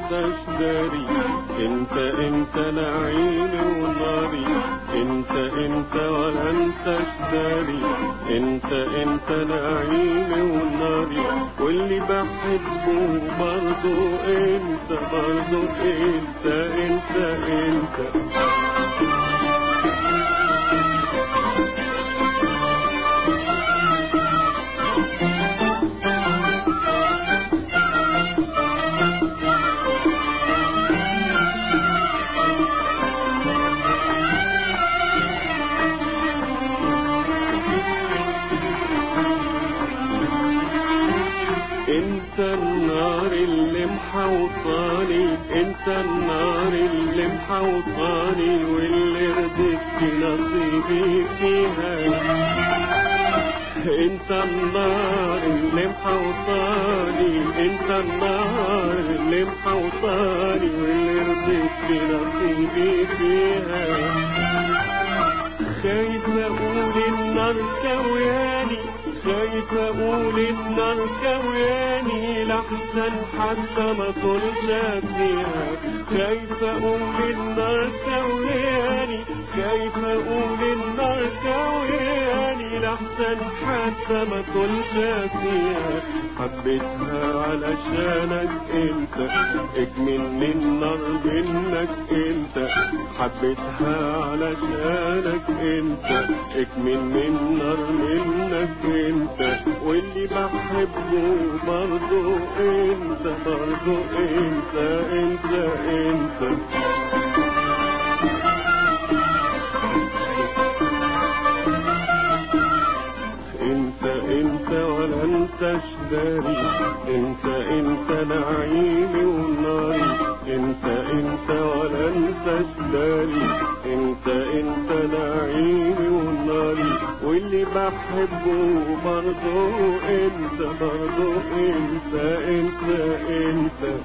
انتش داري انت انت نعيمي وناري انت انت ولا انتش داري انت انت نعيمي وناري واللي بحبه برضو انت برضو انت انت انت انت النار اللي محوطاني انت النار اللي محوطاني واللي رضيت نصيبي فيها انت النار اللي محوطاني انت النار اللي محوطاني واللي رضيت نصيبي فيها خايف اقول النار كوياني خايف اقول النار كوياني لحسن حتى ما طلت فيها خايف اقول النار كوياني خايف اقول النار كوياني لحسن حتى ما طلت فيها حبيتها علشانك انت اكملني النار منك انت حبيتها علشانك انت اكملني النار منك انت واللي بحبه برضو انت برضو انت انت انت انت انت ولا انت شداري انت انت نعيمي وناري انت انت ولا انت شداري انت انت نعيمي وناري واللي بحبه برضو انت برضو انت انت انت,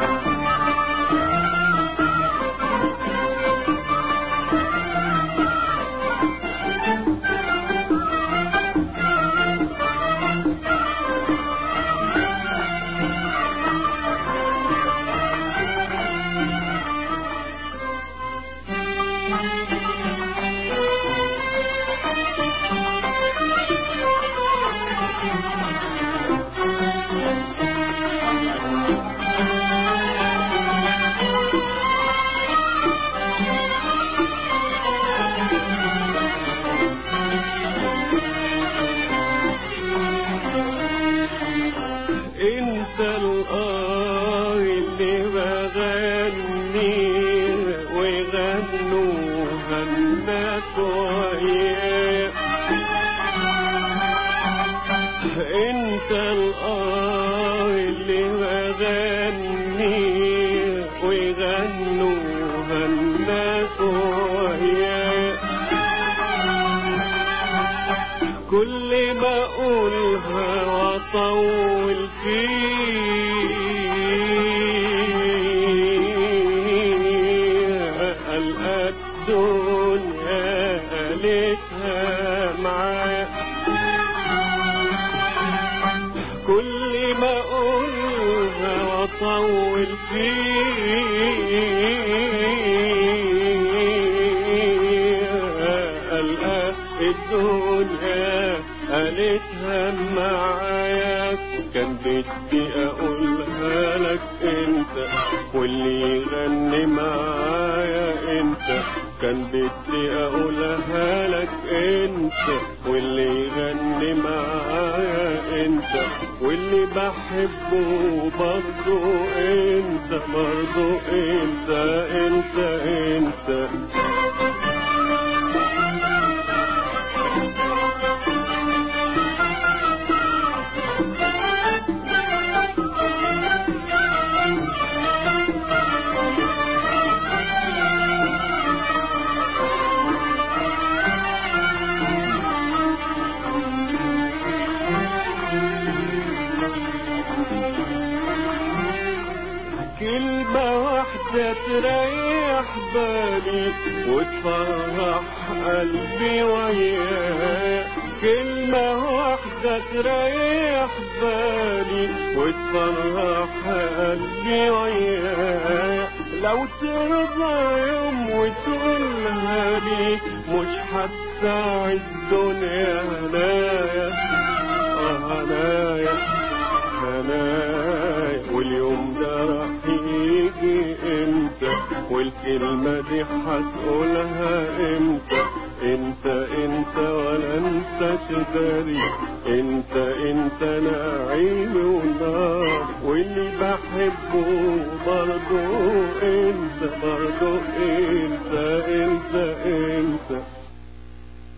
انت الآه اللي بغني ويغنوها الناس وياك انت الآه اللي بغني ويغنوها الناس وياك كل ما اقولها واطول فيها القى الدنيا قالتها معاك كل ما اقولها واطول فيها القى الدنيا قالتها معاك كان بدي اقولها لك انت واللي يغني معايا انت كان بدي اقولها لك انت واللي يغني معايا انت واللي بحبه برضو انت برضو انت انت انت, كلمة واحدة تريح بالي وتفرح قلبي وياك كلمة واحدة واحدة تريح بالي وتفرح قلبي ويايا لو ترضى يوم وتقولها لي مش هتساع الدنيا هنايا آه هنايا هنايا واليوم ده راح يجي امتى والكلمة دي هتقولها امتى انت انت ولا انت تداري انت انت نعيم ونار واللي بحبه برضو انت برضو انت